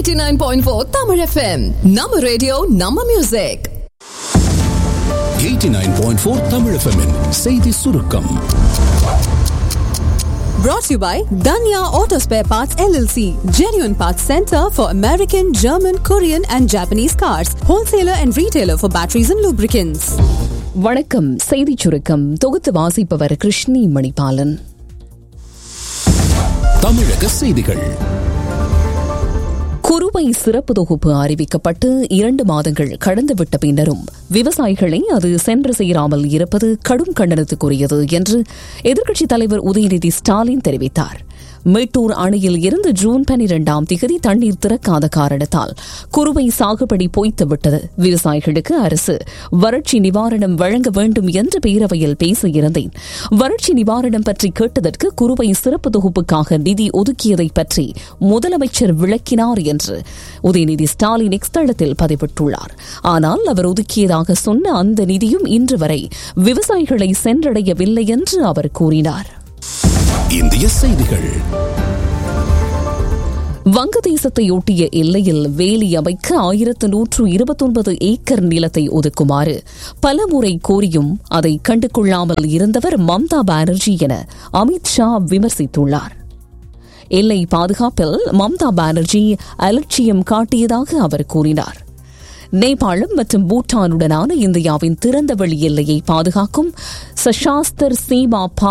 89.4 Tamil FM நம்ம radio நம்ம music 89.4 Tamil FM -இன் செய்தி சுருக்கம் brought to you by Danya Auto Spare Parts LLC genuine parts center for American German Korean and Japanese cars wholesaler and retailer for batteries and lubricants வணக்கம் செய்திச் சுருக்கம் தொகுத்து வாசிப்பவர் கிருஷ்ணி மணிபாலன் தமிழக செய்திகள் குறுவை சிறப்பு தொகுப்பு அறிவிக்கப்பட்டு இரண்டு மாதங்கள் கடந்துவிட்ட பின்னரும் விவசாயிகளை அது சென்று சேராமல் இருப்பது கடும் கண்டனத்துக்குரியது என்று எதிர்க்கட்சித் தலைவர் உதயநிதி ஸ்டாலின் தெரிவித்தார் மேட்டூர் அணையில் இருந்து ஜூன் பனிரெண்டாம் திகதி தண்ணீர் திறக்காத காரணத்தால் குறுவை சாகுபடி பொய்த்து விட்டது விவசாயிகளுக்கு அரசு வறட்சி நிவாரணம் வழங்க வேண்டும் என்று பேரவையில் பேசியிருந்தேன் வறட்சி நிவாரணம் பற்றி கேட்டதற்கு குறுவை சிறப்பு தொகுப்புக்காக நிதி ஒதுக்கியதை பற்றி முதலமைச்சர் விளக்கினார் என்று உதயநிதி ஸ்டாலின் எக்ஸ் தளத்தில் பதிவிட்டுள்ளார் ஆனால் அவர் ஒதுக்கியதாக சொன்ன அந்த நிதியும் இன்று வரை விவசாயிகளை சென்றடையவில்லை என்று அவர் கூறினார் இந்திய செய்திகள் வங்கதேசத்தையொட்டிய எல்லையில் வேலி அமைக்க ஆயிரத்து நூற்று இருபத்தொன்பது ஏக்கர் நிலத்தை ஒதுக்குமாறு பலமுறை கோரியும் அதை கண்டுகொள்ளாமல் இருந்தவர் மம்தா பானர்ஜி என அமித் ஷா விமர்சித்துள்ளார் எல்லை பாதுகாப்பில் மம்தா பானர்ஜி அலட்சியம் காட்டியதாக அவர் கூறினார் நேபாளம் மற்றும் பூட்டானுடனான இந்தியாவின் திறந்தவெளி எல்லையை பாதுகாக்கும் சஷாஸ்தர் சீமா